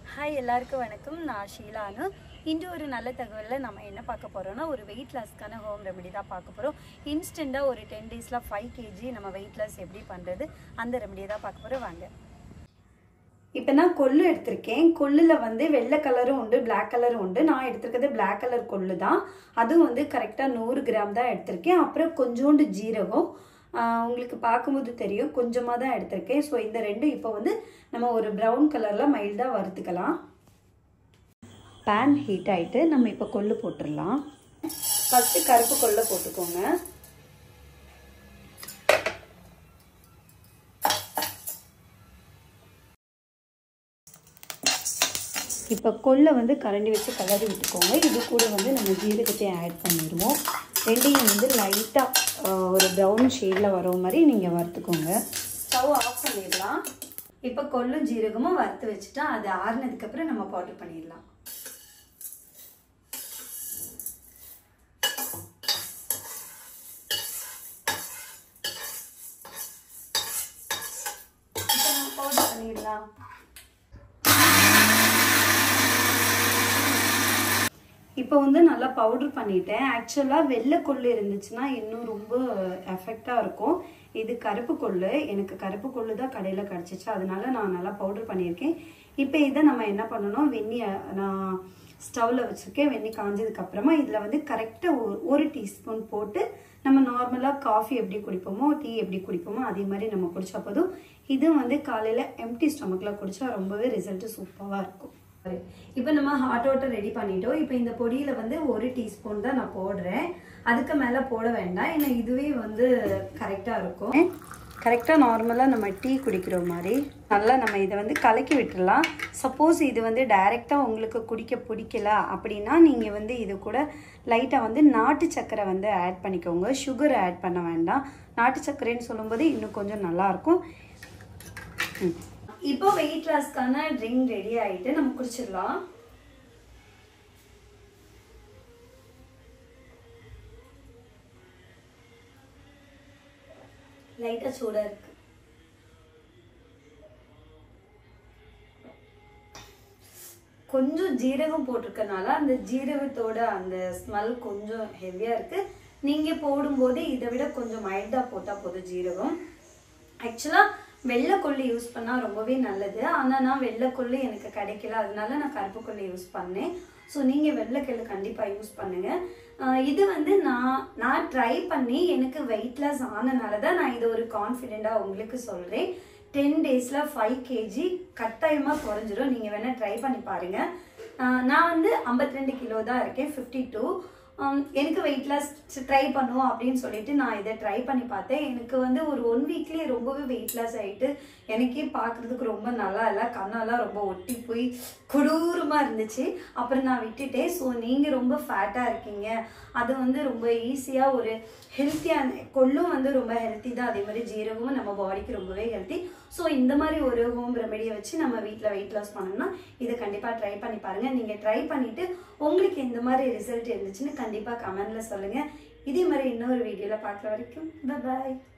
hi எல்லாருக்கும் வணக்கம் நான் ஷீலானு இன்று ஒரு நல்ல தகவலில் நம்ம என்ன பார்க்க போகிறோம்னா ஒரு வெயிட் லாஸ்க்கான ஹோம் ரெமெடி தான் பார்க்க போகிறோம் இன்ஸ்டண்ட்டாக ஒரு டென் டேஸில் ஃபைவ் கேஜி நம்ம வெயிட் லாஸ் எப்படி பண்ணுறது அந்த ரெமெடியை தான் பார்க்க போகிறோம் வாங்க இப்போ நான் கொள்ளு எடுத்திருக்கேன் கொள்ளில் வந்து வெள்ளை கலரும் உண்டு பிளாக் கலரும் உண்டு நான் எடுத்திருக்கிறது பிளாக் கலர் கொள்ளு தான் அதுவும் வந்து கரெக்டாக நூறு கிராம் தான் எடுத்திருக்கேன் அப்புறம் கொஞ்சோண்டு ஜீரகம் ஆஹ் உங்களுக்கு பார்க்கும்போது தெரியும் கொஞ்சமாக தான் எடுத்திருக்கேன் ஸோ இந்த ரெண்டும் இப்போ வந்து நம்ம ஒரு ப்ரௌன் கலரில் மைல்டாக வறுத்துக்கலாம் பேன் ஹீட் ஆகிட்டு நம்ம இப்போ கொள்ளு போட்டுடலாம் ஃபஸ்ட்டு கருப்பு கொள்ளை போட்டுக்கோங்க இப்போ கொள்ளை வந்து கரண்டி வச்சு கலரி விட்டுக்கோங்க இது கூட வந்து நம்ம ஜீரகத்தையும் ஆட் பண்ணிடுவோம் ரெண்டையும் வந்து லைட்டாக ஒரு ப்ரௌன் ஷேடில் வர மாதிரி நீங்கள் வறுத்துக்கோங்க ஸ்டவ் ஆஃப் பண்ணிடலாம் இப்போ கொள்ளும் ஜீரகமும் வறுத்து வச்சுட்டா அது ஆறுனதுக்கப்புறம் நம்ம பவுடர் பண்ணிடலாம் இப்போ நம்ம பவுடர் பண்ணிடலாம் இப்போ வந்து நல்லா பவுடர் பண்ணிட்டேன் ஆக்சுவலாக வெள்ளை கொள்ளு இருந்துச்சுன்னா இன்னும் ரொம்ப எஃபெக்டாக இருக்கும் இது கருப்பு கொள்ளு எனக்கு கருப்பு கொள்ளு தான் கடையில் கிடச்சிச்சு அதனால நான் நல்லா பவுடர் பண்ணியிருக்கேன் இப்போ இதை நம்ம என்ன பண்ணணும் வெந்நி நான் ஸ்டவ்வில் வச்சுருக்கேன் வெந்நி காஞ்சதுக்கு அப்புறமா இதில் வந்து கரெக்டாக ஒரு டீஸ்பூன் போட்டு நம்ம நார்மலாக காஃபி எப்படி குடிப்போமோ டீ எப்படி குடிப்போமோ அதே மாதிரி நம்ம குடிச்சா போதும் இது வந்து காலையில் எம்டி ஸ்டொமக்கில் குடிச்சா ரொம்பவே ரிசல்ட்டு சூப்பராக இருக்கும் இப்போ நம்ம ஹாட் வாட்டர் ரெடி பண்ணிட்டோம் இப்போ இந்த பொடியில் வந்து ஒரு டீஸ்பூன் தான் நான் போடுறேன் அதுக்கு மேலே போட வேண்டாம் ஏன்னா இதுவே வந்து கரெக்டாக இருக்கும் கரெக்டாக நார்மலாக நம்ம டீ குடிக்கிற மாதிரி நல்லா நம்ம இதை வந்து கலக்கி விட்டுடலாம் சப்போஸ் இது வந்து டைரெக்டாக உங்களுக்கு குடிக்க பிடிக்கல அப்படின்னா நீங்கள் வந்து இது கூட லைட்டாக வந்து நாட்டு சர்க்கரை வந்து ஆட் பண்ணிக்கோங்க சுகர் ஆட் பண்ண வேண்டாம் நாட்டு சர்க்கரைன்னு சொல்லும்போது இன்னும் கொஞ்சம் நல்லாயிருக்கும் இப்போ வெயிட் லாஸ்க்கான ட்ரிங்க் ரெடி ஆயிட்டு நம்ம குடிச்சிடலாம் லைட்டா சூடா இருக்கு கொஞ்சம் ஜீரகம் போட்டிருக்கனால அந்த ஜீரகத்தோட அந்த ஸ்மெல் கொஞ்சம் ஹெவியா இருக்கு நீங்க போடும்போது இதை விட கொஞ்சம் மைல்டா போட்டா போதும் ஜீரகம் ஆக்சுவலா வெள்ளை கொள்ளு யூஸ் பண்ணால் ரொம்பவே நல்லது ஆனால் நான் வெள்ளை கொள்ளு எனக்கு கிடைக்கல அதனால நான் கருப்பு கொள்ளு யூஸ் பண்ணேன் ஸோ நீங்கள் வெள்ளைக்கல்லு கண்டிப்பாக யூஸ் பண்ணுங்கள் இது வந்து நான் நான் ட்ரை பண்ணி எனக்கு வெயிட் லாஸ் ஆனனால தான் நான் இது ஒரு கான்ஃபிடெண்ட்டாக உங்களுக்கு சொல்கிறேன் டென் டேஸில் ஃபைவ் கேஜி கட்டாயமாக குறைஞ்சிரும் நீங்கள் வேணால் ட்ரை பண்ணி பாருங்கள் நான் வந்து ஐம்பத்தி ரெண்டு கிலோ தான் இருக்கேன் ஃபிஃப்டி டூ எனக்கு வெயிட் லாஸ் ட்ரை பண்ணுவோம் அப்படின்னு சொல்லிட்டு நான் இதை ட்ரை பண்ணி பார்த்தேன் எனக்கு வந்து ஒரு ஒன் வீக்லேயே ரொம்பவே வெயிட் லாஸ் ஆகிட்டு எனக்கே பார்க்குறதுக்கு ரொம்ப நல்லா இல்லை கண்ணெல்லாம் ரொம்ப ஒட்டி போய் கொடூரமாக இருந்துச்சு அப்புறம் நான் விட்டுட்டேன் ஸோ நீங்கள் ரொம்ப ஃபேட்டாக இருக்கீங்க அது வந்து ரொம்ப ஈஸியாக ஒரு ஹெல்த்தியான கொள்ளும் வந்து ரொம்ப ஹெல்த்தி தான் அதே மாதிரி ஜீரகமும் நம்ம பாடிக்கு ரொம்பவே ஹெல்த்தி ஸோ இந்த மாதிரி ஒரு ஹோம் ரெமெடியை வச்சு நம்ம வீட்டில் வெயிட் லாஸ் பண்ணோம்னா இதை கண்டிப்பாக ட்ரை பண்ணி பாருங்கள் நீங்கள் ட்ரை பண்ணிவிட்டு உங்களுக்கு இந்த மாதிரி ரிசல்ட் இருந்துச்சுன்னு கண்டிப்பாக கமெண்டில் சொல்லுங்கள் இதே மாதிரி இன்னொரு வீடியோவில் பார்க்குற வரைக்கும் பாய்